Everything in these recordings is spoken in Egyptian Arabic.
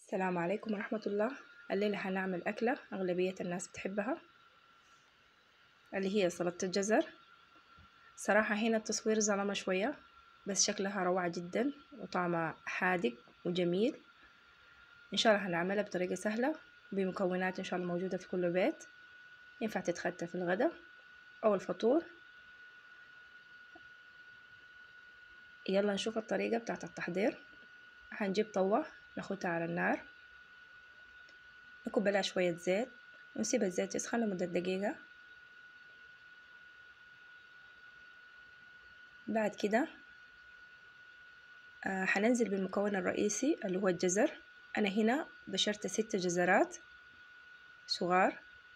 السلام عليكم ورحمة الله الليلة هنعمل أكلة أغلبية الناس بتحبها اللي هي سلطة الجزر صراحة هنا التصوير ظلمة شوية بس شكلها روعة جدا وطعمها حادق وجميل إن شاء الله هنعملها بطريقة سهلة بمكونات إن شاء الله موجودة في كل بيت ينفع تتختى في الغداء أو الفطور يلا نشوف الطريقة بتاعت التحضير هنجيب طوة ناخدها على النار نكب لها شوية زيت ونسيب الزيت يسخن لمدة دقيقة بعد كده آه حننزل بالمكون الرئيسي اللي هو الجزر أنا هنا بشرت ست جزرات صغار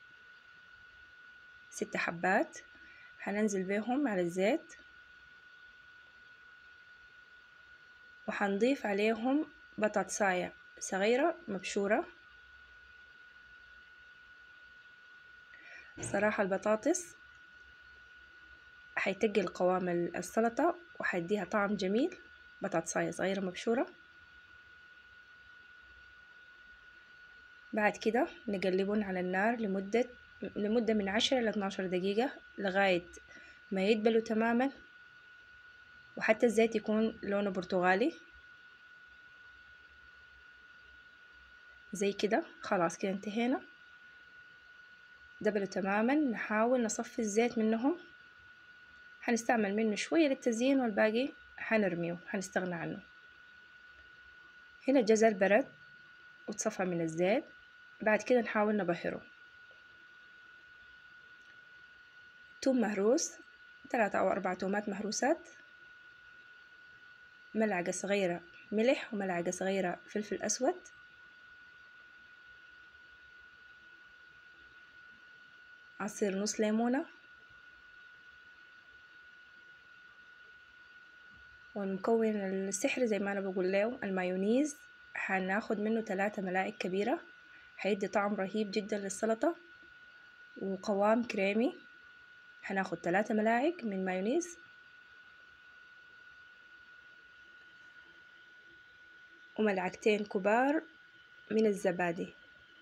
ست حبات حننزل بيهم على الزيت وحنضيف عليهم بطاطساية صغيرة مبشورة صراحة البطاطس حيتقل قوام السلطة وحيديها طعم جميل بطاطساية صغيرة مبشورة بعد كده نقلبون على النار لمدة لمدة من عشرة إلى اتناشر دقيقة لغاية ما يدبلوا تماما وحتى الزيت يكون لونه برتقالي زي كده خلاص كده انتهينا دبلوا تماما نحاول نصفي الزيت منهم حنستعمل منه شوية للتزيين والباقي حنرميه حنستغنى عنه هنا الجزر برد وتصفى من الزيت بعد كده نحاول نبهره توم مهروس ثلاثة أو أربعة تومات مهروسات ملعقة صغيرة ملح وملعقة صغيرة فلفل أسود عصير نص ليمونة والمكون السحري زي ما أنا بقول له المايونيز هناخد منه ثلاثة ملاعق كبيرة هيدي طعم رهيب جدا للسلطة وقوام كريمي هناخد ثلاثة ملاعق من مايونيز وملعقتين كبار من الزبادي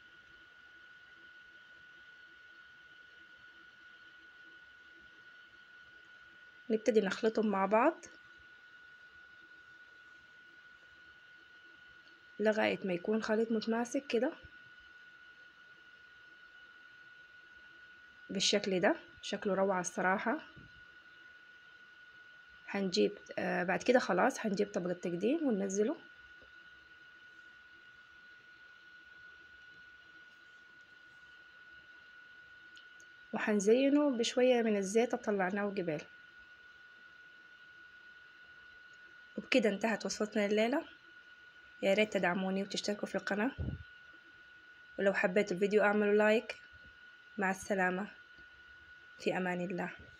نبتدي نخلطهم مع بعض لغاية ما يكون خليط متماسك كده بالشكل ده شكله روعة الصراحة هنجيب آه بعد كده خلاص هنجيب طبق التقديم وننزله وحنزينه بشوية من الزيت طلعناه قبل وبكده انتهت وصفتنا الليلة يا ريت تدعموني وتشتركوا في القناة ولو حبيتوا الفيديو اعملوا لايك مع السلامة في امان الله